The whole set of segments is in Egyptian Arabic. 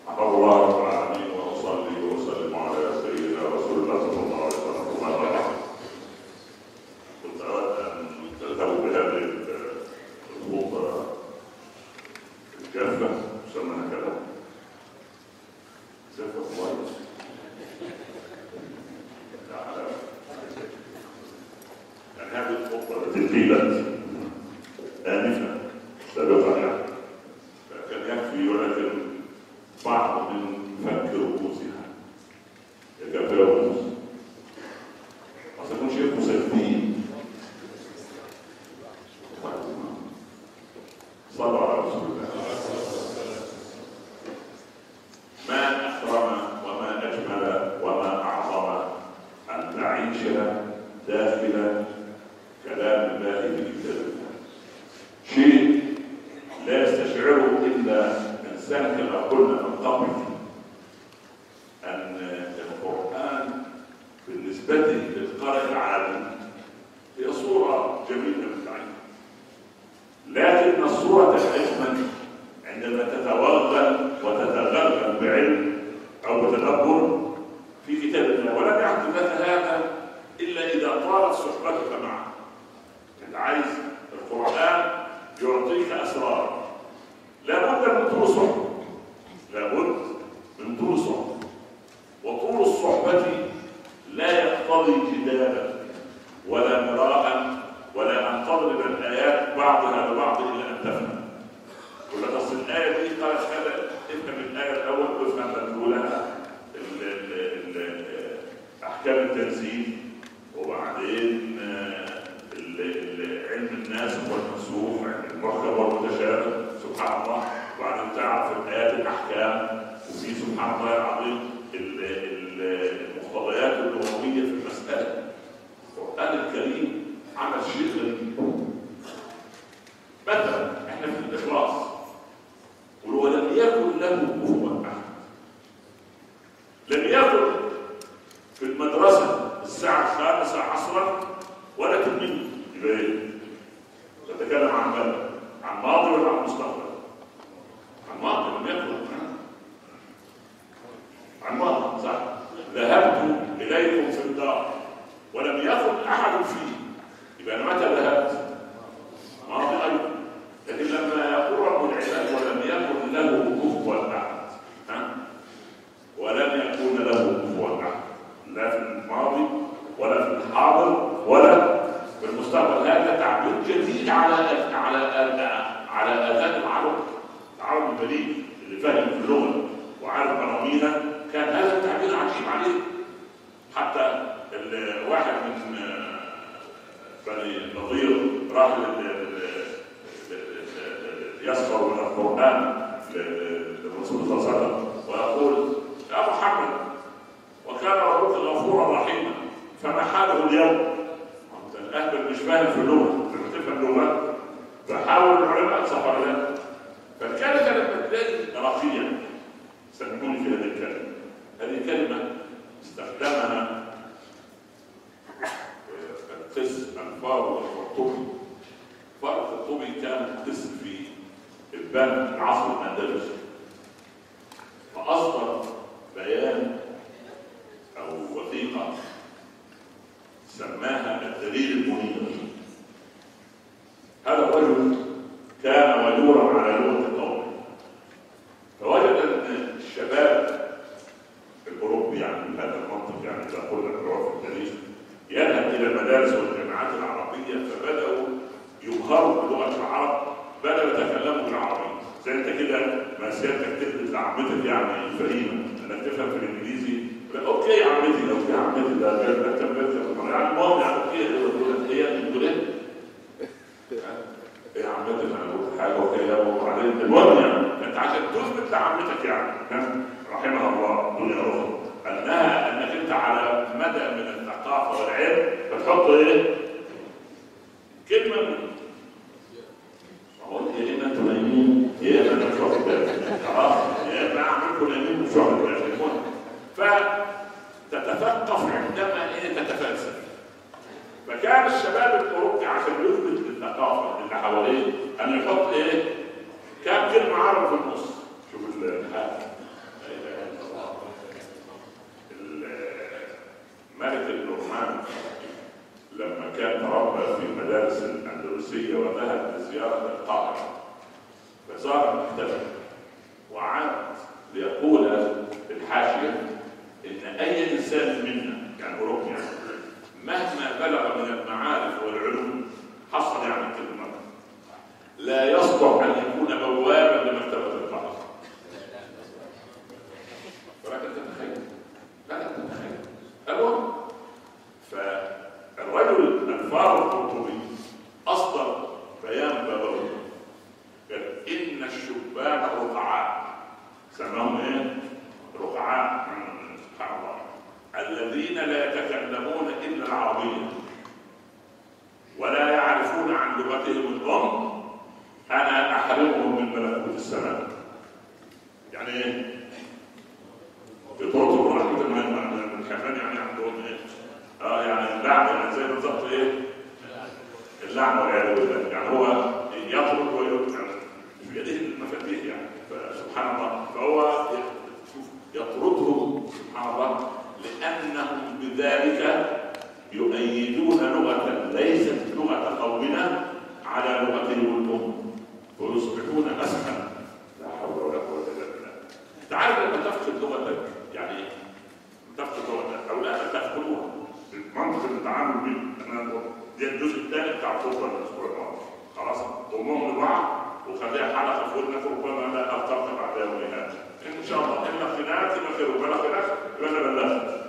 أحمد الله رب العالمين وأصلي وأسلم على سيدنا رسول الله صلى الله عليه وسلم وما بعد كنت أود أن تذهبوا بهذه الخطوة الجافة تسمى هكذا جافة كويس يعني هذه الخطوة التي قيلت آنفا سابقا يعني فكان يكفي ولكن بعض من فك رؤوسها يتجاوز وسيكون شيء مسلمين صلوا على رسول الله ما أكرم وما أجمل وما أعظم أن نعيش داخل كلام الله في كتابه شيء لا يستشعره إلا إنسان كما قلنا من قبل أن القرآن بالنسبة للقارئ العالمي هي صورة جميلة للعين لكن الصورة الأجمل عندما تتوغل وتتغلغل بعلم أو بتدبر في كتاب الله ولم يحدث لك هذا إلا إذا طالت صحبتك معه أنت عايز القرآن يعطيك أسرار لابد من طول الصحبة لابد من طول الصحبة وطول الصحبة لا يقتضي جدالا ولا مراء ولا أن تضرب الآيات بعضها لبعض إلا أن تفهم يقول لك أصل الآية دي قالت هذا افهم الآية الأول وافهم مدلولها ال- ال- ال- أحكام التنزيل وبعدين آه، ال- ال- علم الناسخ والمنسوخ علم المحكم والمتشابه سبحان الله وبعدين تعرف الآيات الأحكام وفي سبحان الله العظيم ال- ال- المقتضيات اللغوية في المسألة القرآن الكريم عمل شيء غريب مثلا احنا في الإخلاص ولم يكن له كفوا أحد لم يكن في المدرسة الساعة الخامسة عصرا ولا تلميذ يبقى ايه؟ تتكلم عن ماذا؟ عن ماضي ولا عن مستقبل؟ عن ماضي لم يكن عن ماضي صح ذهبت إليكم في الدار ولم يكن أحد فيه يبقى أنا متى ذهبت؟ ماضي أيضا لكن لما يقول رب العباد ولم يكن له كفوا أحد ها؟ ولم يكن له كفوا أحد لا في الماضي ولا في الحاضر ولا في المستقبل هذا تعبير جديد على على على اذان العرب العرب البليغ اللي فاهم في اللغه وعارف قوانينها كان هذا التعبير عجيب عليه حتى الواحد من آه، بني النظير راح لل- لل- لل- يسخر من القران لل- للرسول صلى الله عليه وسلم ويقول يا محمد وكان ربك غفورا رحيما فما حاله اليوم؟ انت الاهبل مش فاهم في اللغه لما تفهم اللغه فحاول العلماء صح ولا لا؟ فالكلمه لما تلاقي رقيا سموني في هذه الكلمه هذه كلمه استخدمها آه، القس الفاضل القرطبي فاضل القرطبي كان قس في البان العصر الاندلسي فاصدر بيان أو وثيقة سماها الدليل المنير هذا الرجل كان مجورا على لغة قومه فوجد أن الشباب الأوروبي يعني من هذا المنطق يعني إذا قلنا بالعرف التاريخ يذهب إلى المدارس والجامعات العربية فبدأوا يبهروا بلغة العرب بدأوا يتكلموا بالعربية زي أنت كده ما سيادتك تثبت لعمتك يعني فهيمة انك تفهم في الانجليزي لا اوكي يا عمتي اوكي يا عمتي ده ده ده كملت يعني المهم يعني اوكي هي انتوا ليه؟ ايه يا عمتي انا قلت حاجه اوكي يا بابا وبعدين المهم يعني انت عشان تثبت لعمتك يعني ها؟ رحمها الله دنيا اخرى انها انك انت على مدى من الثقافه والعلم بتحط ايه؟ كلمه من اقول يا اما انتوا نايمين يا اما انا مش واخد بالي خلاص يا اما اعملكم نايمين مش واخد بالي المهم فتتثقف عندما ايه تتفلسف فكان الشباب الاوروبي عشان يثبت للثقافه اللي حواليه ان يحط ايه كام كلمه عربي في النص شوف الحال زياره القاهره فزار المكتبه وعاد ليقول في الحاشيه ان اي انسان منا يعني اوروبي يعني مهما بلغ من المعارف والعلوم حصل يعني كلمه لا يصلح ان يكون بوابا لمكتبه القاهره ولكن تتخيل لا لا تتخيل المهم فالرجل الفاروق القرطبي اصدر بيان بابوي قال ان الشبان رقعاء سماهم ايه؟ رقعاء سبحان الله الذين لا يتكلمون الا العربيه ولا يعرفون عن لغتهم الام انا احرمهم من ملكوت السماء يعني ايه؟ يطردوا رحمة من كمان يعني عندهم ايه؟ اه يعني اللعنة يعني زي بالظبط ايه؟ اللعنة والعياذ بالله يعني هو يطرد ويطرد في يده المفاتيح يعني فسبحان الله فهو شوف يطردهم سبحان الله لأنهم بذلك يؤيدون لغة ليست لغة قومنا على لغتهم الأم ويصبحون مسحا لا حول ولا قوة إلا بالله تعرف لما تفقد لغتك يعني تفقد لغتك او لا تفقدوها منطق التعامل بيه انا دي الجزء الثاني بتاع الخطبه الاسبوع الماضي خلاص ضمهم لبعض وخليها حلقه في ودنك ربما لا التقي بعد يومها ان شاء الله الا خلاف يبقى خير ولا خلاف يبقى انا بلغت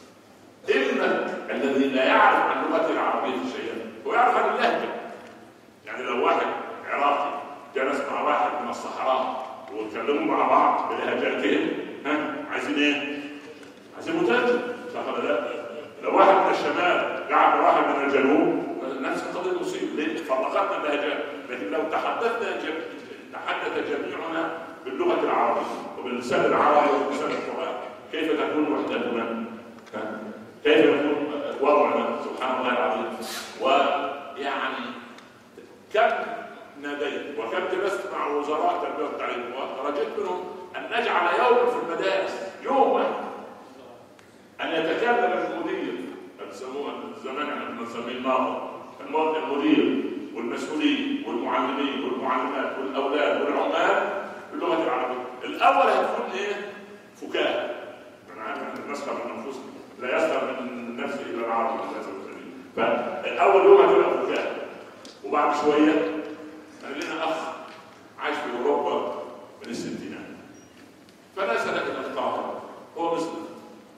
ابنك الذي لا يعرف عن لغته العربيه شيئا هو يعرف عن اللهجه يعني لو واحد عراقي جلس مع واحد من الصحراء واتكلموا مع بعض بلهجاتهم ها عايزين ايه؟ عايزين مترجم صح ولا لا؟ لو واحد من الشمال قعد مع واحد من الجنوب نفس القضيه مصيبه ليه؟ فرقتنا اللهجات لكن لو تحدثنا جم... تحدث جميعنا باللغه العربيه وباللسان العربي وبلسان القران كيف تكون وحدتنا؟ ها؟ كيف يكون وضعنا سبحان الله العظيم ويعني كم ناديت وكم جلست مع وزراء التربيه والتعليم ورجيت منهم ان نجعل يوما في المدارس يوما ان يتكلم المدير بيسموه زمان احنا كنا نسميه الناظر المهم المدير والمسؤولين والمعلمين والمعلمات والاولاد والعمال باللغه العربيه الاول هتكون ايه؟ فكاهه انا عارف ان الناس من انفسنا لا يسخر من نفسه الا العربي للاسف الشديد فالاول يوم هتبقى فكاهه وبعد شويه كان لنا اخ عايش في اوروبا من الستينات فنزل الى القاهره هو مسلم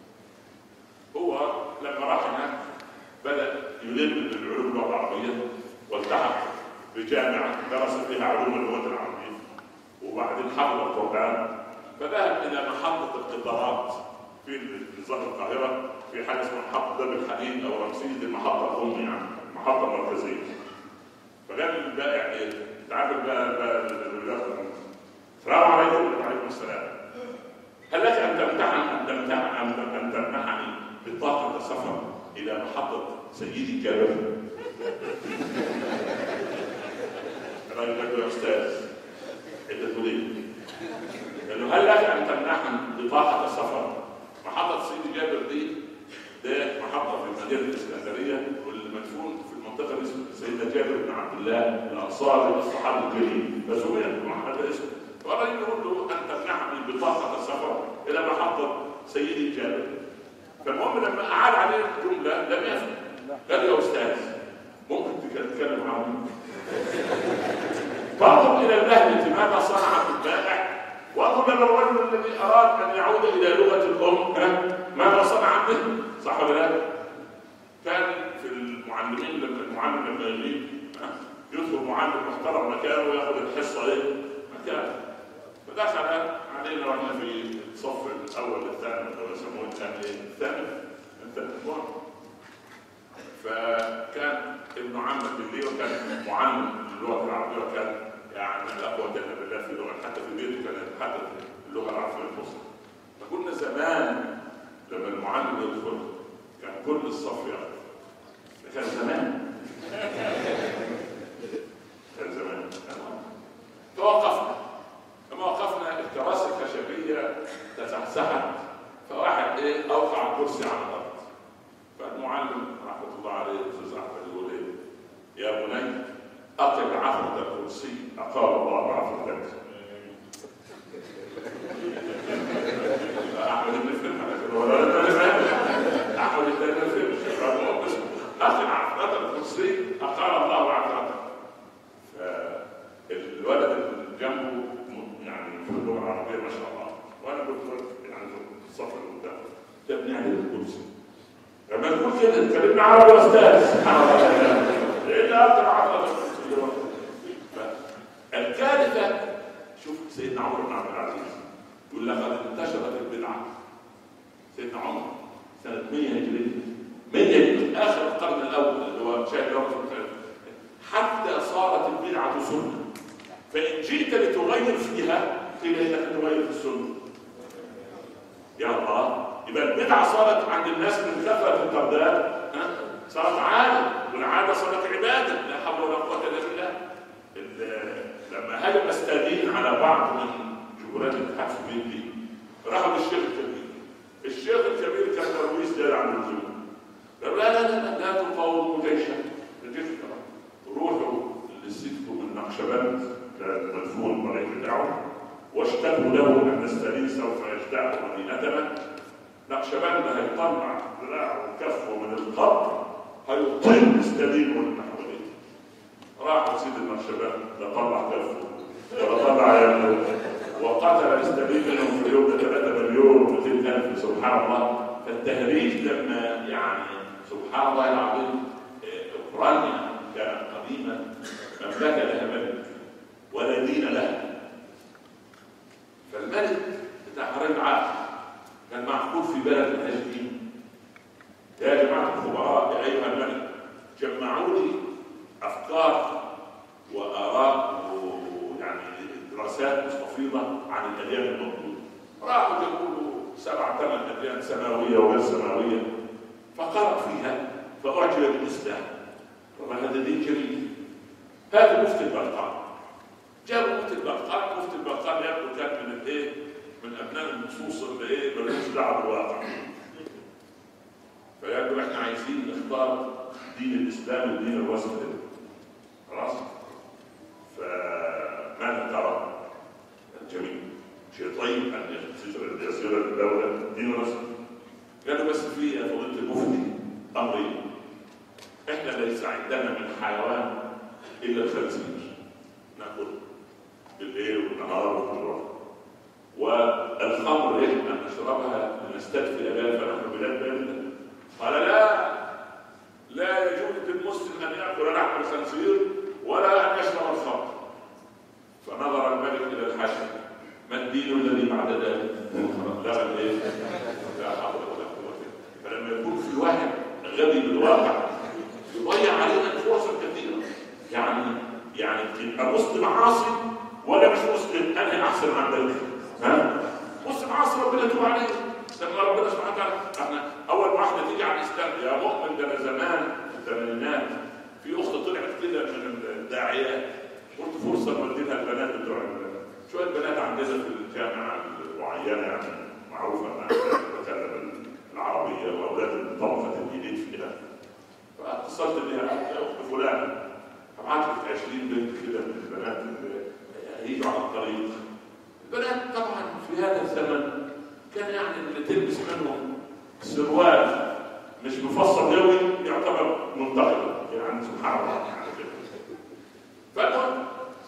هو لما راح هناك بدا يلم بالعلوم اللغه العربيه والتحق بجامعه درس فيها علوم اللغه العربيه وبعدين حفظ القران فذهب الى محطه القطارات في نظام القاهره في حاجه اسمها محطه باب الحديد او رمسيس دي المحطه الام يعني محطه مركزيه فقال البائع ايه؟ تعرف بقى بقى السلام عليكم وعليكم السلام هل لك ان تمتحن ان تمتحن ان تمنحني بطاقه السفر الى محطه سيدي جابر؟ الراجل قال له يا استاذ انت تقول ايه؟ قال له هل لك ان تمنحني بطاقه السفر؟ محطه سيدي جابر دي ده محطه في مدينه الاسكندريه واللي مدفون في المنطقه اللي اسمها سيدنا جابر بن عبد الله الانصاري الصحابي الكريم فسمي محمد اسمه فالراجل يقول له ان تمنحني بطاقه السفر الى محطه سيدي جابر فالمهم لما اعاد عليه الجمله لم يفهم قال يا استاذ ممكن تتكلم عربي فانظر الى اللهجه ماذا صنعت البائع وانظر الى الرجل الذي اراد ان يعود الى لغه الام ماذا صنع به صح ولا لا؟ كان في المعلمين لما المعلم لما يغيب يدخل معلم محترم مكانه وياخذ الحصه ايه؟ مكانه فدخل علينا واحنا في الصف الاول الثاني او يسموه الثاني ايه؟ الثاني الثاني فكان ابن عمك اللي وكان معلم اللغه العربيه وكان يعني لا قوه الا بالله في اللغه حتى في بيته كان يتحدث اللغه العربيه الفصحى فكنا زمان لما المعلم يدخل كان كل الصف يقف ده كان زمان كان زمان توقفنا لما وقفنا الكراسي الخشبيه تزحزحت فواحد ايه اوقع الكرسي على الارض فالمعلم رحمه الله عليه الاستاذ احمد يقول ايه يا بني أقل عفرة الكرسي أقام الله عفرتك أحمد بن فيلم ولا لا أحمد بن فيلم أقل عفرة الكرسي أقام الله عفرتك فالولد اللي جنبه يعني في اللغة العربية ما شاء الله وأنا كنت يعني في الصف اللي قدام ده ابن علي الكرسي لما تقول كده اتكلمنا عربي يا استاذ سبحان الله ايه ده اكتر عربي الكارثه شوف سيدنا عمر بن عبد العزيز يقول لقد انتشرت البدعه سيدنا عمر سنه 100 هجريه 100 من اخر القرن الاول اللي هو شاهد رسول حتى صارت البدعه سنه فان جئت لتغير فيها قيل انك تغير في السنه يا الله يبقى البدعه صارت عند الناس من كثره الترداد صارت عاده والعاده صارت عباده لا حول ولا قوه الا بالله لما هاجم استاذين على بعض من جمهوريات الاتحاد السوفيتي راحوا للشيخ الكبير الشيخ الكبير كان ترويج زياده عن اللزوم قالوا لا لا لا لا تقاوموا جيشا الجيش روحوا للسيف من نقشبند كان مدفون الطريق بتاعه واشتكوا له ان ستالين سوف يجتاح مدينتنا نقشبند هيطلع ذراعه وكفه من القبر هيطل ستالين والنحويين راحوا سيد النقشبند لا طلع كفه ولا طلع يده وقتل ستالين منهم في اليوم ده 3 مليون و200 الف سبحان الله فالتهريج لما يعني سبحان الله العظيم اوكرانيا كانت قديما مملكه لها ملك ولا دين لها فالملك بتاع حريم العقل كان معقول في بلد ملهاش دين يا جماعه الخبراء يا ايها الملك جمعوا لي افكار واراء ويعني دراسات مستفيضه عن الاديان الموجوده راحوا جابوا له سبع ثمان اديان سماويه وغير سماويه فقرأ فيها فأعجب بالإسلام طبعا هذا دين جميل هذا مفتي البلقان جابوا مفتي البلقان مفتي البلقان يبدو كان من الايه؟ من ابناء النصوص اللي ايه ملوش دعوه بالواقع فيبدو احنا عايزين نختار دين الاسلام الدين الوسط خلاص فماذا ترى؟ جميل شيء طيب ان يصير الدوله دين الوسط قالوا بس في يا فضيله المفتي امرين احنا ليس عندنا من حيوان الا الخنزير ناكل بالليل والنهار والظهر والخمر يجب ان نشربها لنستدفئ بها فنحن بلاد بارده قال لا لا يجوز للمسلم ان ياكل لحم الخنزير ولا ان يشرب الخمر فنظر الملك الى الحشم ما الدين الذي بعد ذلك؟ لا ايه؟ لا حول ولا قوه فلما يكون في واحد غبي بالواقع يضيع علينا الفرص الكثيره يعني يعني تبقى مسلم عاصي ولا مش مسلم انهي احسن عندك؟ ها؟ مسلم عاصي ربنا يتوب عليه لما ربنا سبحانه وتعالى احنا اول ما واحده تيجي على الاسلام يا مؤمن ده انا زمان في الثمانينات في اخت طلعت كده من الداعيات قلت فرصه نوديها البنات بتوع شويه بنات عندنا في الجامعه المعينه يعني معروفه انها تتكلم العربيه واولاد طبقه الجديد فيها فاتصلت بها يا اخت فلان ابعت لك 20 بنت كده من البنات اللي هيجوا على الطريق البنات طبعا في هذا الزمن كان يعني اللي تلبس منهم سروال مش مفصل قوي يعتبر منتقد يعني سبحان الله يعني فالمهم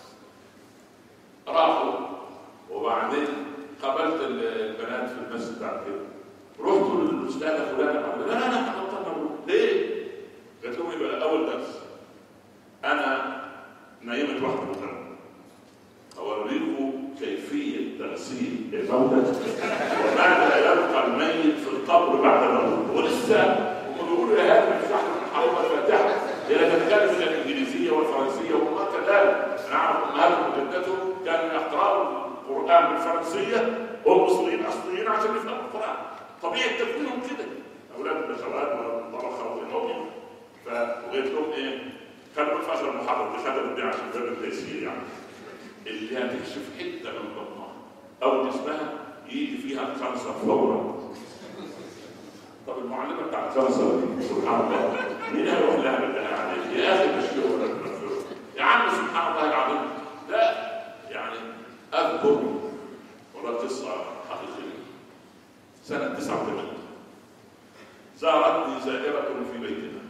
راحوا وبعدين قابلت البنات في المسجد بعد كده رحت للاستاذه فلانه لا لا لا انا ليه؟ قلت لهم يبقى اول درس انا نيمت واحده مهمه اوريكم كيفيه تغسيل الموتى وماذا يبقى الميت في القبر بعد موته ولسه هم بيقولوا يا هذا مش واحده من حرب الفاتحه هي لا تتكلم الا الانجليزيه والفرنسيه وما كذلك انا اعرف امهاتهم وجدتهم كانوا يقراوا القران بالفرنسيه والمصريين اصليين عشان يفهموا القران طبيعه تكوينهم كده اولاد البشوات والطبخه والنوم فقلت لهم ايه خلوا في اخر المحاضره دي خدمت دي عشان باب التيسير يعني اللي هتكشف حته من بطنها او جسمها يجي فيها الكانسر فورا طب المعلمه بتاع الكانسر دي سبحان الله مين هيروح لها بالله عليك يا اخي مش ولا يا عم سنة 89 زارتني زائرة في بيتنا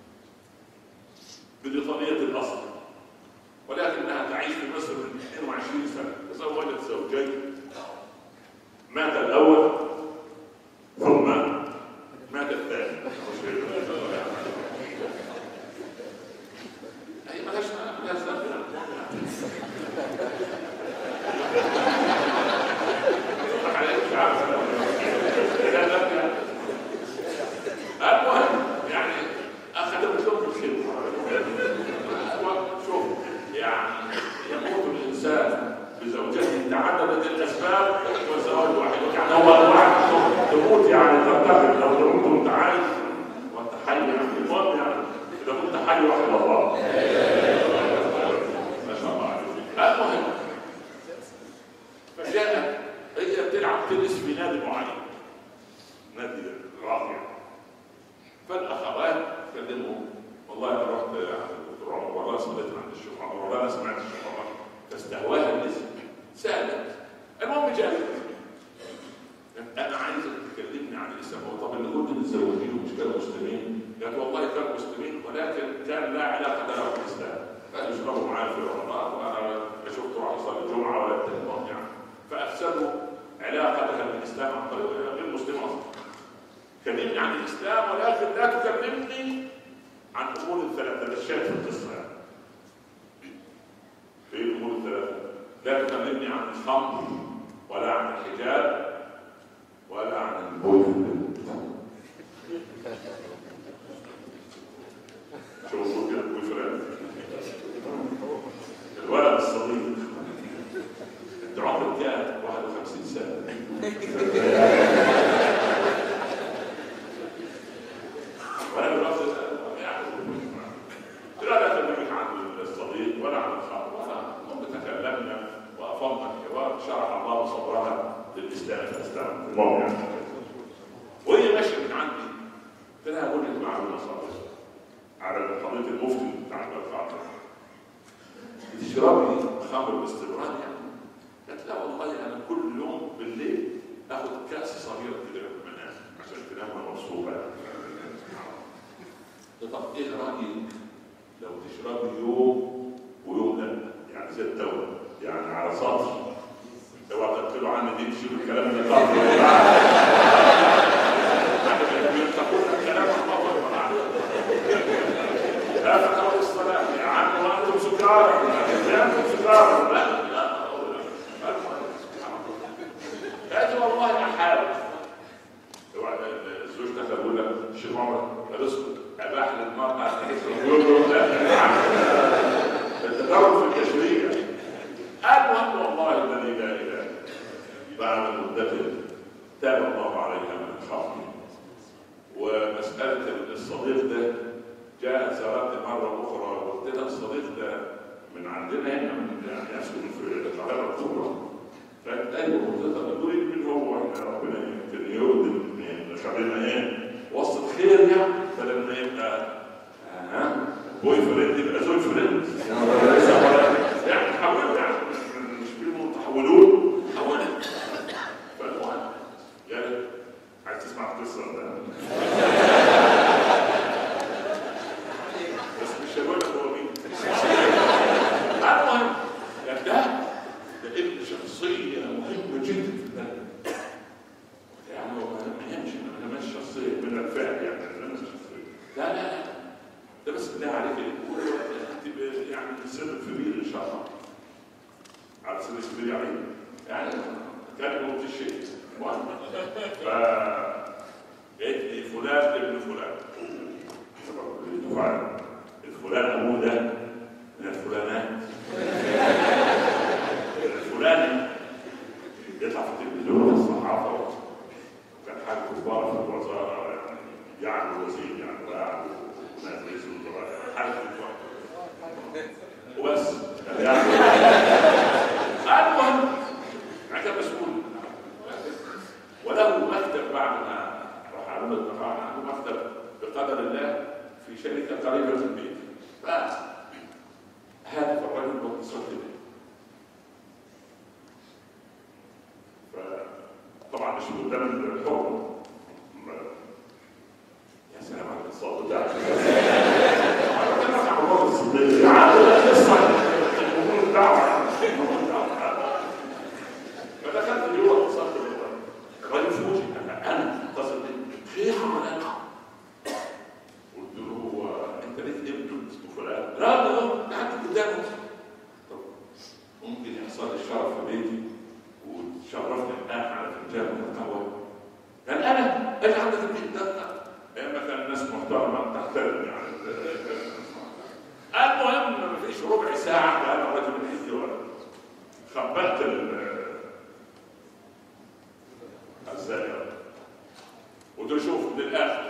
بريطانية الأصل ولكنها تعيش في مصر من 22 سنة تزوجت زوجين مات الأول ثم مات الثاني أي ملهاش ملهاش ذنب المهم يعني اخذت لهم الخدمه شوف يعني يموت الانسان بزوجته تعددت الاسباب والزواج واحد يعني هو واحد تموت يعني تنتقل لو تموت وانت عايش وانت حي يعني المهم يعني اذا كنت حي وحد الله ما شاء الله عليك المهم فجاءت هي بتلعب تنس في نادي معين نادي راقي فالاخوات كلموا والله انا رحت عند الدكتور عمر والله صليت عند الشيخ عمر والله انا سمعت الشيخ عمر فاستهواها الاسم سالت المهم جاءت انا عايزك تكلمني عن الاسلام هو طب اللي كنت متزوجين مش كانوا مسلمين؟ قالت والله كانوا مسلمين ولكن كان لا علاقه لنا بالاسلام كانوا يشربوا معايا في رمضان وانا لا شفت راح يصلي الجمعه ولا التهمهم يعني فافسدوا علاقتها بالاسلام عن طريق غير مسلم اصلا كلمني عن الاسلام ولكن لا تكلمني عن امور الثلاثه الاشياء في القصه يعني. في الامور الثلاثه لا تكلمني عن الخمر ولا عن الحجاب ولا عن البوي شوفوا كده البوي فريند الولد الصديق انت عمرك كام 51 سنه وانا بالوقت يعني لا لا اكلمك عن الصديق ولا عن الخمر ولا هم تكلمنا وافضنا الحوار شرح الله صدرها للاسلام فالاسلام المهم يعني وهي ماشيه من عندي قلت لها اقول لك معلومه صادقه على قضيه المفتي بتاع الخاطر بتشربي خمر باستمرار يعني قالت لا والله انا كل يوم بالليل اخذ كاس صغيره كده من المنام عشان تنام وانا مبسوطه يعني طب ايه رايك لو تشربي يوم ويوم لا يعني زي الدواء يعني على سطر اوعى تقتلوا عني دي تشيلوا الكلام اللي قبل يتقون الكلام الخطا لا تقربوا الصلاه يا عم وانتم سكارى يا انتم سكارى لا لا هذه والله احاول اوعى الزوج دخل يقول لك شيخ عمر طب اسكت اباح للمراه يقول له لا يا عم التدرج في التشريع المهم والله الذي لا اله بعد مدة تاب الله عليها من الخطر ومسألة الصديق ده جاءت زارتني مرة أخرى وقلت لها الصديق ده من عندنا هنا من يعني يسكن في القاهرة الكبرى فقالت أيوه قلت لها تقولي من هو احنا ربنا يمكن يرد خلينا ايه وسط خير يعني بدل ما يبقى ها بوي فريند يبقى زوج فريند يعني حاولت يعني مش في متحولون حاولت فالمهم يعني عايز تسمع القصه ده بس مش هقول لك هو مين المهم يعني ده ده ابن شخصيه مهمه جدا في البلد يعني هو ما يهمش انا مش شخصيه من الفعل يعني انا مش شخصيه لا لا لا ده بس بالله عليك هتبقى يعني سبب كبير ان شاء الله على سبيل كبير عليه يعني كان هو في شيء المهم ف فلان ابن فلان دفعه الفلان ابوه ده من الفلانات الفلاني يطلع في التلفزيون وفي الصحافه وكان حاجه كبار في الوزاره يعني يعني وزير يعني وقاعد وناس رئيس الوزراء حاجه كبار وبس يعني المهم يعني كان مسؤول وله مكتب بعد ما راح علوم الدفاع عنده مكتب بقدر الله في شركه قريبه من البيت فهذا الرجل واتصلت به طبعا مش قدام الحكم يا سلام على الصوت بتاعك انا بكلمك عن الوضع الصديقي يا عم لا قصه الامور الدعوه فدخلت اليوم اتصلت الراجل فوجئ انا انا اتصل بي خير ولا لا قلت له انت ليك ابن اسمه فلان لا لا ده عندي قدامه طب ممكن يحصل لي شرف في بيتي وتشرفني الان على فنجان من القهوه قال انا اجي عندك البيت ده اما كان الناس محترمه تحترم يعني المهم ما فيش ربع ساعه كان الرجل عندي ولا خبأت الزائر قلت له شوف للاخر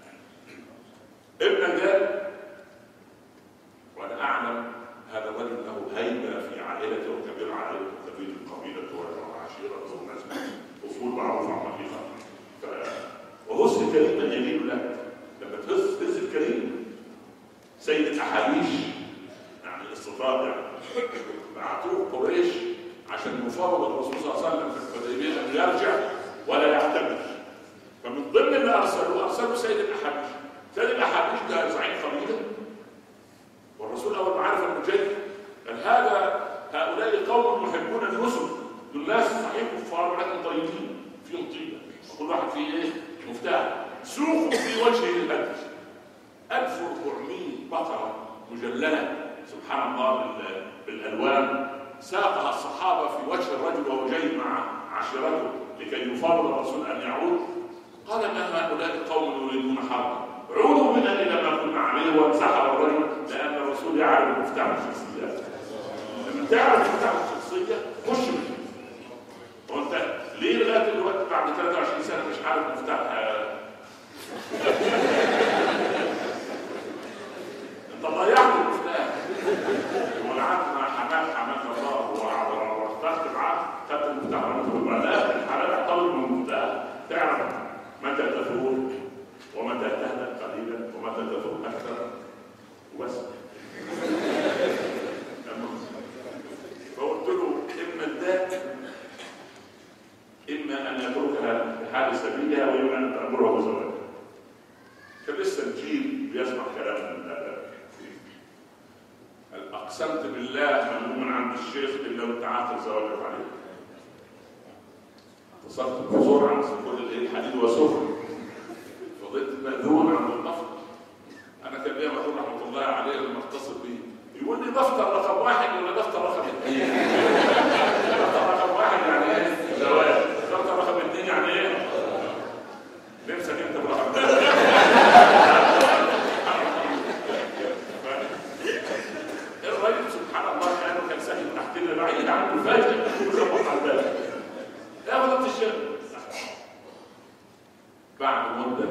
ابنك ده وانا اعلم هذا الرجل له هيبه في عائلته وكبير عائلته وكبير قبيلته وعشيرته وناس اصول معروفه عن حقيقه وهز كريما يميل لك لما تهز هز الكريم سيد الاحابيش يعني استطاع يعني بعتوه قريش عشان يفاوض الرسول صلى الله عليه وسلم في الحديبيه انه يرجع ولا يعتمد فمن ضمن اللي ارسلوه ارسلوا سيد الاحابيش سيد الاحابيش ده زعيم قبيله والرسول اول ما عرف انه جاي قال هذا هؤلاء قوم يحبون النسك دول ناس صحيح كفار ولكن طيبين فيهم طيبه كل واحد فيه ايه مفتاح سوقوا في وجه البدر 1400 بقره مجلله سبحان الله بالالوان ساقها الصحابه في وجه الرجل وهو جاي مع عشيرته لكي يفاوض الرسول ان يعود قال ما هؤلاء قوم يريدون حربا عودوا بنا الى ما كنا عليه وانسحب الرجل لان الرسول يعرف مفتاح الشخصيات لما تعرف مفتاح الشخصيه خش منه وانت ليه لغايه دلوقتي بعد 23 سنه مش عارف مفتاح انت ضيعت المفتاح ولعبت مع حماد حماد الله واخترت معاه خدت المفتاح وبعد لا الحلال اعتبر من المفتاح تعرف متى تثور ومتى تهدأ قليلا ومتى تثور اكثر وبس فقلت له اما الذات اما ان يتركها في حال سبيلها واما ان تامره بزواجها كان لسه الجيل بيسمع كلام من هذا اقسمت بالله ممنوع عند الشيخ الا وانت عاقل زواجك عليه اتصلت بسرعه كل الايه الحديد وسفن فضلت مأذون عند النفط انا كان ليا مأذون رحمه الله عليه لما اتصل بيه يقول لي دفتر رقم واحد ولا دفتر رقم اثنين؟ دفتر رقم واحد يعني ايه؟ زواج دفتر رقم اثنين يعني ايه؟ نمسك انت برقم الراجل سبحان الله كانه كان ساكن تحتنا بعيد عنه فجأة يخبط على الباب يا فضلت الشيخ بعد مدة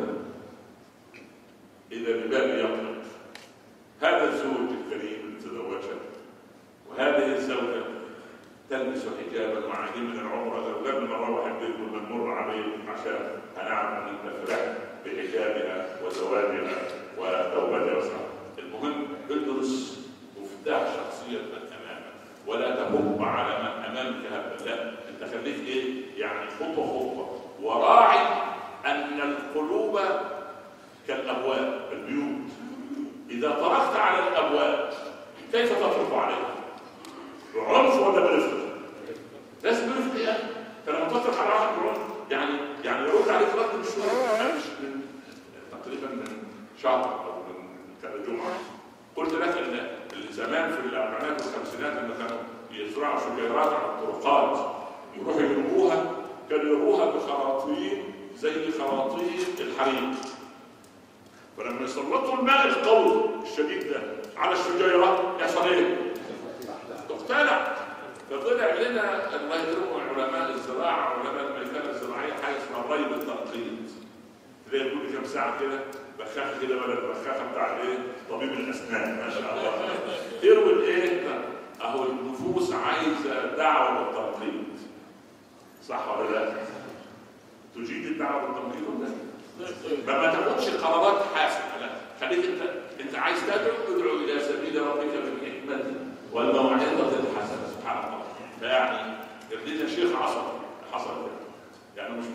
إذا بباب يطلق هذا الزوج الكريم تزوجها وهذه الزوجة تلبس حجابا وعديم من العمر لو قبل ما نروح البيت كنا نمر عليه عشان هنعرف ان انت فرحت بحجابها وزواجها وتوبتها وسعها المهم ادرس مفتاح شخصيتك امامك ولا تهب على من امامك هبا لا انت خليك ايه يعني خطوه خطوه وراعي ان القلوب كالابواب البيوت اذا طرقت على الابواب كيف تطرق عليها بعنف ولا برفق لازم برفق يا اخي فلما تطرق على واحد بعنف يعني يعني يرد عليك رد مش مش من تقريبا من شهر او من كذا جمعه قلت لك ان زمان في الاربعينات والخمسينات لما كانوا يزرعوا شجيرات على الطرقات يروحوا يرموها كانوا يرموها بخراطيم زي خراطيم الحريق فلما يسلطوا الماء القوي الشديد ده على الشجيره يحصل ايه؟ تقتلع فطلع لنا الله يكرمه علماء الزراعه علماء الميكانه الزراعيه حاجه اسمها الري بالتنقيط تلاقي كل كام ساعه كده بخاخه كده بدل البخاخه بتاع الايه؟ طبيب الاسنان ما شاء الله يروي الايه؟ اهو النفوس عايزه دعوه بالتنقيط صح ولا لا؟ تجيد الدعوه بالتنقيط ولا لا؟ ما تاخدش قرارات حاسمه لا خليك انت انت عايز تدعو ادعو الى سبيل ربك بالحكمه والموعظه الحسنه سبحان الله فيعني يرضينا شيخ عصر حصل ده يعني مش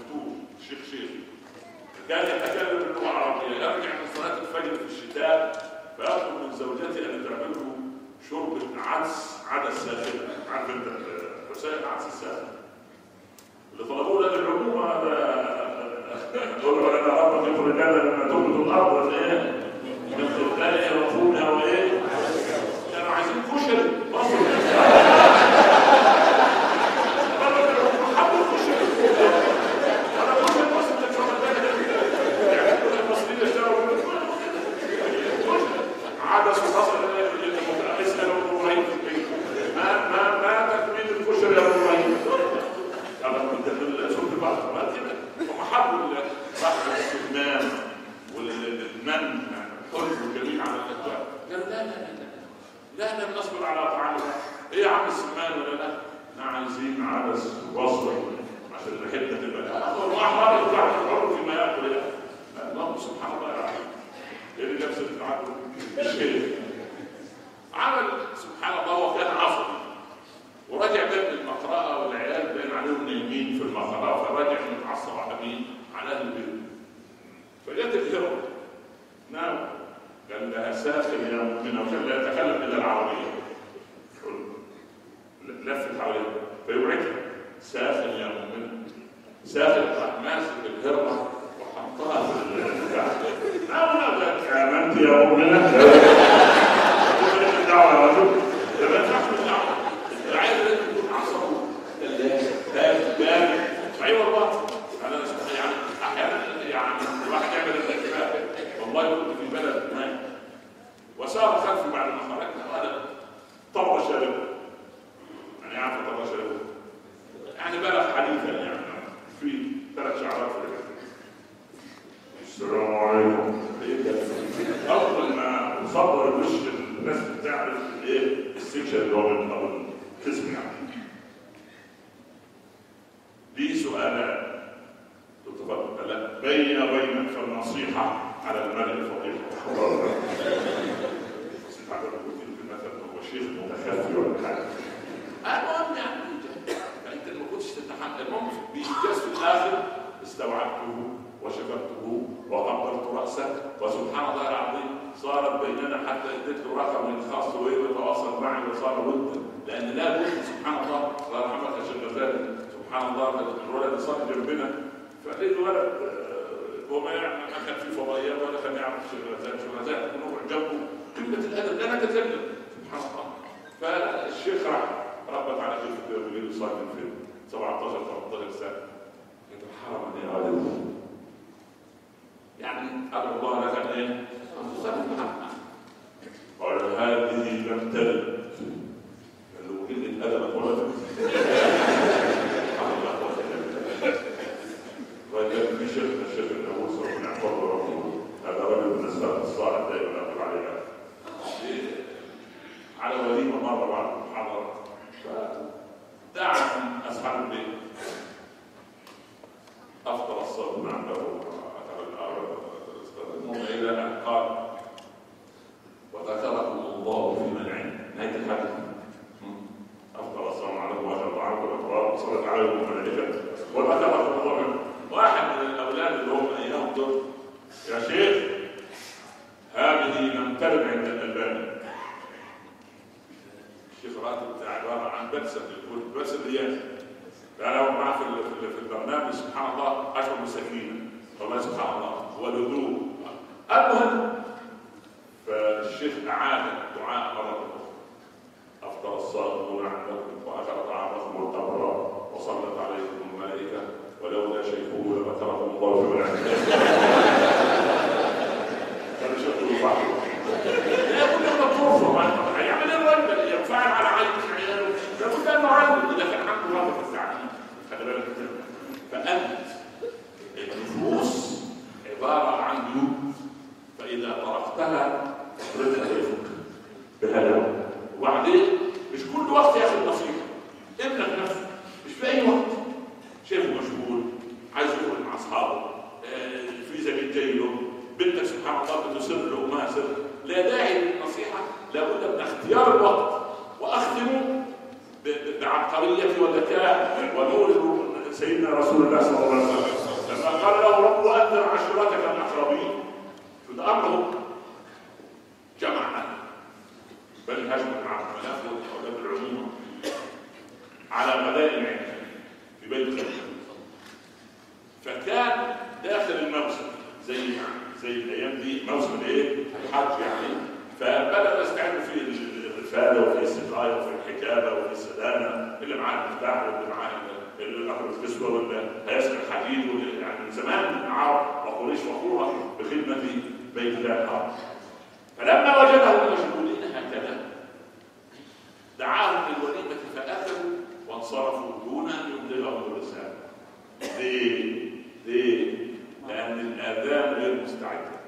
كان يتكلم باللغه العربيه يرجع من صلاه الفجر في الشتاء فيطلب من زوجته ان تعمل له شوربه عدس عدس ساخنه عارف انت وسائل العدس الساخن اللي طلبوه ده للعموم هذا يقول له انا ربك يخرج لنا لما تنبت الارض ولا ايه؟ من خلالها وفومها وايه؟ كانوا عايزين كشري مصر حبوا الكشري انا كشري مصر ده شو يعني كل المصريين اشتروا عدس وحصل اسال ابو ابراهيم في البيت ما ما ما تكميل الكشري يا ابو ابراهيم انا كنت في سوق البحر ما كده هم حبوا البحر السمان والمن حلو وجميل على الاكوان قالوا لا لا لا لا لا لن نصبر على طعام ايه يا عم السمان ولا لا؟ احنا عايزين عدس وصل عشان الحته تبقى الله احمر يطلع الحر فيما ياكل ايه؟ الله سبحان الله يا رب ايه اللي لابس العدل شيء عمل سبحان الله هو كان عصبي ورجع بين المقرأة والعيال بين عليهم نايمين في المقرأة فرجع متعصب على مين؟ على أهل البيت فجت الهرم نعم قال لها ساخر يا مؤمنة وكان لا يتكلم إلا العربية لفت حواليها فيوعدها ساخر يا مؤمنة ساخر راح ماسك الهرمة وحطها في البتاع أو لا آمنت يا مؤمنة الدعوة يا رجل ده ما ينفعش بالدعوة العيال لازم يكون عصبه ثلاث بارد اي والله انا يعني احيانا يعني الواحد يعمل الاتفاق والله كنت في بلد ما وسار خلفي بعد ما خرجنا هذا طر شاربه يعني عارف طر شاربه يعني بلغ حديثا يعني في ثلاث شعرات في الجنة. السلام عليكم اول ما صبر الوش الناس بتعرف ايه السكشن اللي هو من او القسم يعني لي سؤالان تتفضل لا بين وبينك فالنصيحة على المرء الفضيل نصيحة في المثل هو شيخ متخفي ولا حاجة المهم يعني انت ما كنتش تتحمل المهم بإيجاز في الآخر استوعبته وشكرته وقبلت رأسه وسبحان الله العظيم صارت بيننا حتى اديت له رقم خاص ويتواصل معي وصار ودا لان لا بد سبحان الله الله يرحمك يا شيخ غزالي سبحان الله الولد صار جنبنا فلقيت الولد هو ما يعني ما كان في فضائيات ولا كان يعرف الشيخ غزالي الشيخ غزالي نروح جنبه قمه الادب لا نتكلم سبحان الله فالشيخ راح ربط على كتفه ويقول له صار في 17 18 سنه قلت حرم يا عالم يعني أدعو الله لك أن إيه؟ أن تصلي قال هذه لم تلد قال له قلة أدب ولد وكان في شيخنا الشيخ الناموس ربنا يحفظه ربه هذا رجل من السلف الصالح دائما أقول عليه على وليمة مرة بعد المحاضرة فدعا من أصحاب البيت أفضل الصوت عنده المهم الى ان قال وذكركم الله في من عنده نهايه الحديث افضل السلام عليكم واجر عنكم الاطراف وصلت عليكم الملائكه وذكركم الله منه واحد من الاولاد اللي هم ايام دول يا شيخ هذه لم ترد عند الالباني الشيخ راتب بتاع عباره عن بلسم يقول بلسم رياضي انا لو معاه في في البرنامج سبحان الله اشعر بالسكينه والله سبحان الله والهدوء المهم فالشيخ أعاد الدعاء مرة أخرى أفطر الصائمون عندكم وأكل طعامكم التمر وصلت عليكم الملائكة ولولا شيخه لذكركم الله في من كان شيخه البحر لا يقول لك ترفض هيعمل ايه الراجل ينفعل على عيل من عياله لابد انه عالم اذا كان عنده رغبه في التعليم خلي بالك فانت النفوس عبارة عن جيوب فإذا طرقتها رزق يفك بهذا وبعدين مش كل وقت ياخد نصيحة ابنك نفسه مش في أي وقت شايفه مشغول عايز يخرج مع أصحابه آه في زميل جاي له بنتك سبحان الله بتسر لأمها سر لا داعي للنصيحة لابد من اختيار الوقت وأختم بعبقرية وذكاء ونور سيدنا رسول الله صلى الله عليه وسلم لما قال له رب انذر عشيرتك الامر جمع بل هجم مع المناخ والاولاد العموم على مدائن عندنا في بيت خليفه فكان داخل الموسم زي زي الايام دي موسم الايه؟ الحج يعني فبدا يستعملوا في الرفاده وفي السقايه وفي الحكابه وفي السدانه اللي معاه المفتاح واللي معاه اللي اخذ الكسوه واللي هيسمع الحديد واللي- يعني من زمان العرب وقريش فخوره بخدمه بيت الله الحرام فلما وجدهم مشغولين هكذا دعاهم للوليمه فاكلوا وانصرفوا دون ان يبلغهم الرساله ليه؟ ليه؟ لأن الآذان غير مستعدة.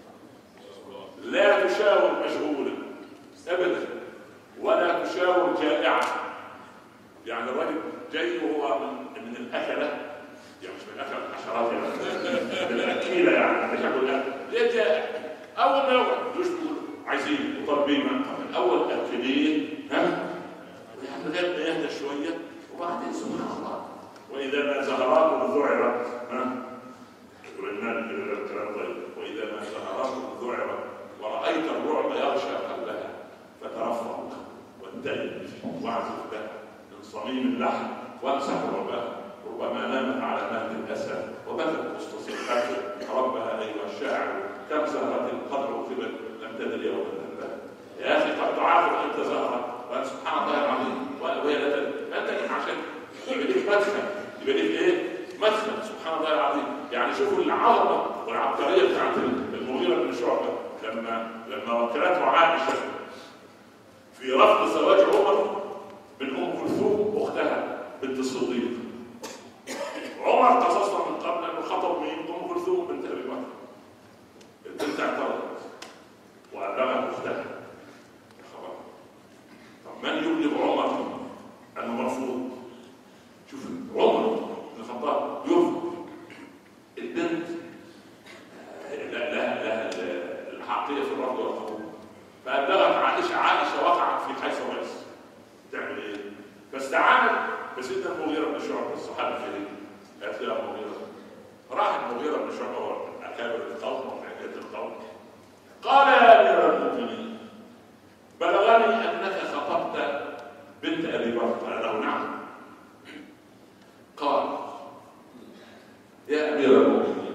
لا تشاور مشغولا أبدا ولا تشاور جائعا. يعني الراجل جاي وهو من من الأكلة يعني مش من الأكلة الحشرات يعني من الأكيلة يعني مش هقول لا ليه جائع؟ أول ما يقعد يجوش يقول عايزين وطالبين من أول أكلين ها؟ يعني لغاية ما يهدى شوية وبعدين سبحان الله وإذا ما زهرات ذعرت ها ولله الكلام طيب وإذا ما زهرات ذعرت ورأيت الرعب يغشى قلبها فترفق وانتهي واعزف بها من صميم اللحم وامسح ربها ربما نامت على مهد الأسى وبكت مستصيحته ربها أيها الشاعر كم زهرة قدر كبر لم تدر يوما تنبه يا أخي قد تعافر أنت زهرة وأنت سبحان الله العظيم وهي لا تدري لا تدري عشان يبقى ليك مدخل يبقى ليك ايه؟ مدخل سبحان الله العظيم يعني شوفوا العظمه والعبقريه بتاعت المغيره بن شعبه لما لما وكلته عائشه في رفض زواج عمر من ام كلثوم اختها بنت الصديق عمر قصصنا من قبل انه خطب مين؟ ام كلثوم بنت ابي بكر البنت اعترضت وابلغت اختها يا خبر طب من يبلغ عمر انه مرفوض شوف عمر بن الخطاب يرفض البنت آه، لا لا لا الحقيقه في الرفض والقبول فابلغت عائشه عائشه وقعت في حيث ويس تعمل ايه؟ فاستعانت بسيدنا المغيره بن شعبه الصحابي الكريم قالت له يا مغيره راح المغيره بن شعبه هو اكابر القوم وحكايه القوم قال يا امير المؤمنين بلغني انك خطبت بنت ابي بكر قال له نعم قال يا امير المؤمنين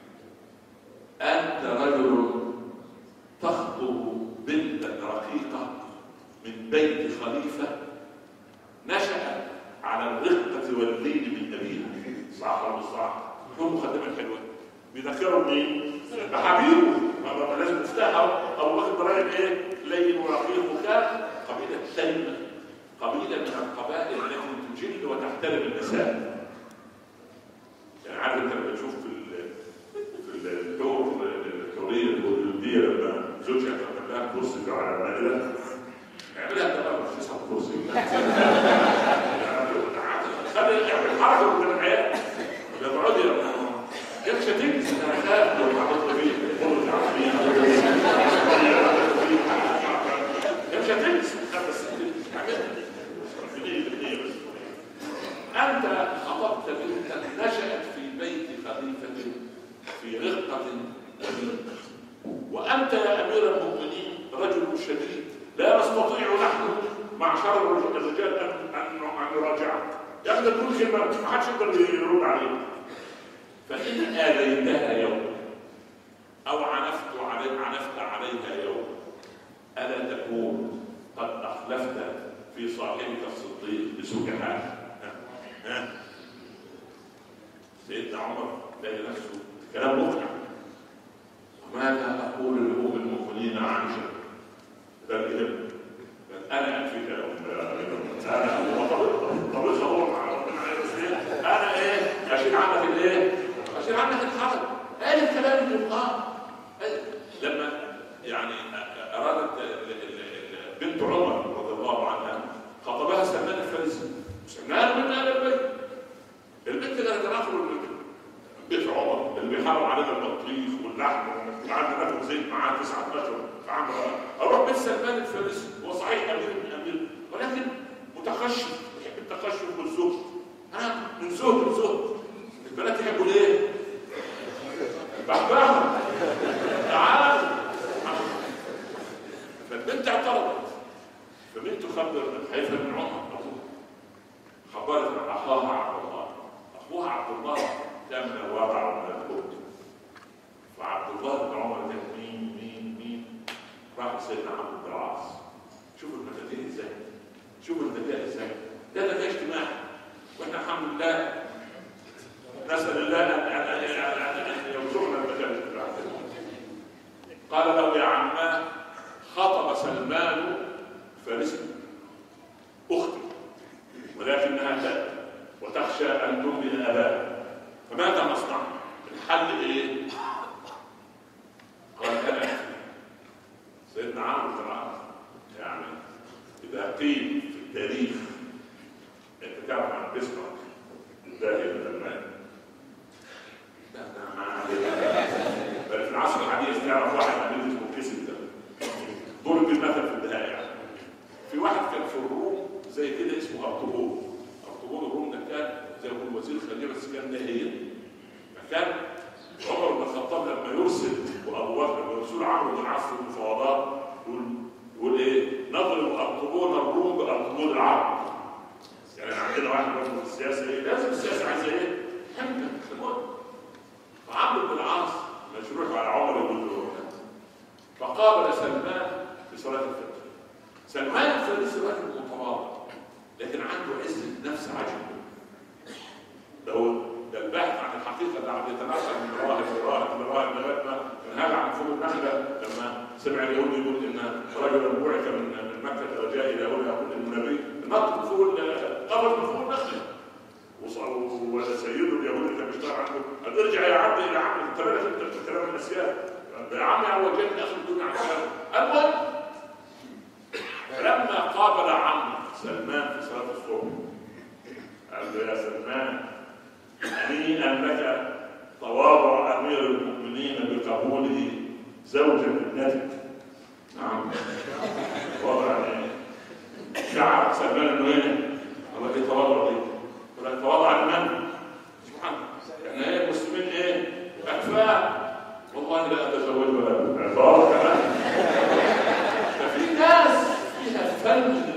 انت رجل تخطب بنتا رقيقه من بيت خليفه نشا على الرقه واللين من ابيها صح ولا مش صح؟ هو مقدمه حلوه بيذكروا مين؟ بحبيبه ما ما لازم مفتاح او او واخد راجل ايه؟ لين ورقيق وكان قبيله تيمه قبيله من القبائل التي تجل وتحترم النساء يعني عارف انت لما تشوف في ال في الدور الحوريه الهولنديه لما زوجها تعمل لها كرسي على المائده اعملها انت بقى مش تسحب كرسي خلي اعمل حركه قدام العيال يقعدوا يا يا مش هتنسى انا خايف لو حضرت فيه قول يا مش هتنسى بس اعملها أنت خطبت بنتا نشأت في بيت خليفة في رقة وليد وأنت يا أمير المؤمنين رجل شديد لا نستطيع نحن معشر الرجال أن أن أن نراجعك يا أخي تقول كلمة ما حدش يقدر يرد عليك فإن آذيتها يوم أو عنفت علي عنفت عليها يوم ألا تكون قد أخلفت في صاحبك الصديق بسوء حال ها سيدنا عمر لقى نفسه كلام مقنع وماذا اقول لام المؤمنين عائشه ده الكلام انا اكفيك يا ام انا هو طبيخ هو مع ربنا عايز ايه انا ايه اشيل عنك الايه اشيل عنك الحرج قال الكلام اللي يقال لما يعني ارادت بنت عمر رضي الله عنها خطبها سلمان الفارسي سلمان من اهل البيت البنت اللي هتدخل بيت عمر اللي بيحرم علينا البطيخ واللحم وقعدنا ناكل زيت معاه تسعة اشهر فعمل اروح بيت سلمان الفارسي هو صحيح امير من امير ولكن متخشب يحب التخشب والزهد ها من زهد لزهد البنات يحبوا الايه؟ بحبحهم تعال الله كان من الواقع ومن الكون فعبد الله بن عمر ده مين مين مين راح لسيدنا عمرو بن العاص شوفوا المفاتيح ازاي شوفوا الذكاء ازاي ده ذكاء اجتماعي واحنا الحمد لله نسال الله ان ان ان ان يرزقنا الذكاء الاجتماعي قال له يا عماه خطب سلمان فارسا اختي ولكنها تأتي وتخشى ان تؤمن اباها فماذا نصنع؟ الحل ايه؟ قال انا سيدنا عمرو بن العاص يعني اذا قيل في التاريخ انت تعرف عن بسمة الداهية الألماني لا لا ما علينا بل في العصر الحديث تعرف واحد عميل اسمه كيسنجر ضرب المثل في النهاية يعني في واحد كان في الروم زي كده اسمه أرطغرل أرطغرل الروم ده كان زي ما بيقول وزير الخارجية بس كان ناهيا فكان عمر بن الخطاب لما يرسل وابو بكر يرسل عمرو بن العاص في المفاوضات يقول يقول ايه؟ نضرب ارطغرل الروم بارطغرل العرب يعني عندنا واحد برضه في السياسه ايه؟ لازم السياسه عايزه ايه؟ حمله المهم فعمرو بن العاص مشروع على عمر يقول له فقابل سلمان في صلاه الفجر سلمان الفارسي راجل متواضع لكن عنده عزه نفس عجيبه ده هو ده البحث عن الحقيقه اللي عم يتناقل من راهب لراهب لراهب لغايه ما انهال عن فوق النخله لما سمع اليهودي يقول ان رجلا بعث من من مكه وجاء الى هنا يقول انه نبي نط من فوق قبض من فوق النخله وسيده اليهودي كان بيشتغل عنده قال ارجع يا عبد الى عبد انت مالك انت في كلام النسيان يا عمي هو جاي اخر الدنيا عن كلام المهم فلما قابل عمرو سلمان في صلاه الصبح قال له يا سلمان هنيئا لك تواضع امير المؤمنين بقبوله زوجا ابنتك نعم تواضع يعني شعر سلمان انه ايه؟ الله ايه تواضع دي؟ ولا تواضع لمن؟ سبحان الله يعني ايه المسلمين ايه؟ اكفاء والله لا اتزوج ولا تواضع كمان ففي ناس فيها فن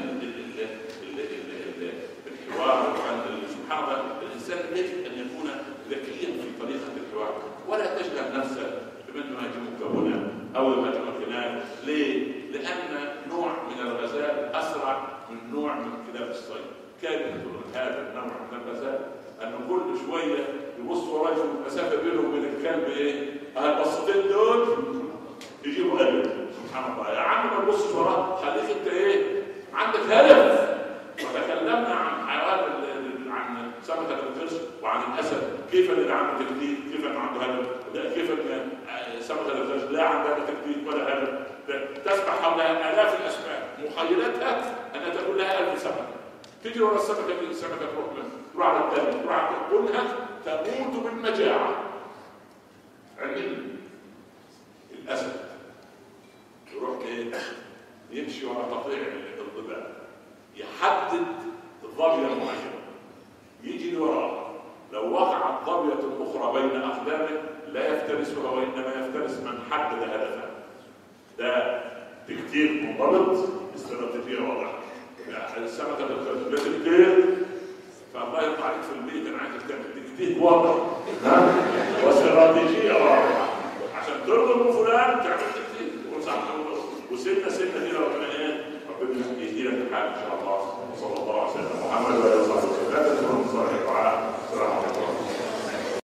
الحوار وفن سبحان الله الانسان يجب ان يكون ذكيا في طريقه الحوار ولا تشغل نفسك بمن يهاجمك هنا او يهاجمك هناك ليه؟ لان نوع من الغزال اسرع من نوع من كلاب الصيد كارثه هذا النوع من الغزال انه كل شويه يبص وراه يشوف المسافه بينه وبين الكلب ايه؟ البسطتين دول يجيبوا قلب سبحان الله يا عم ما تبصش وراه خليك انت ايه؟ عندك هدف وتكلمنا عن حيوان عن سمكة القرش وعن الأسد كيف اللي عنده تكتيك كيف اللي عنده هدف لا كيف ان سمكة القرش لا عندها تكتيك ولا هدف تسبح حولها آلاف الأسماك محايلتها أن تكون لها ألف سمكة تجري ورا السمكة دي السمكة تروح تروح على الثانية تروح على كلها تموت بالمجاعة علميا الأسد يروح ايه؟ يمشي ورا قطيع الضباب يحدد ظبية معينة يجي وراه لو وقعت ظبية أخرى بين أقدامه لا يفترسها وإنما يفترس من حدد هدفه ده تكتيك منضبط استراتيجية واضحة يعني السمكة الخرج تكتيك فالله يرضى عليك في البيت أنا عايزك تعمل تكتيك واضح واستراتيجية واضحة عشان ترضى فلان تعمل تكتيك وسنة سنة كده ربنا إيه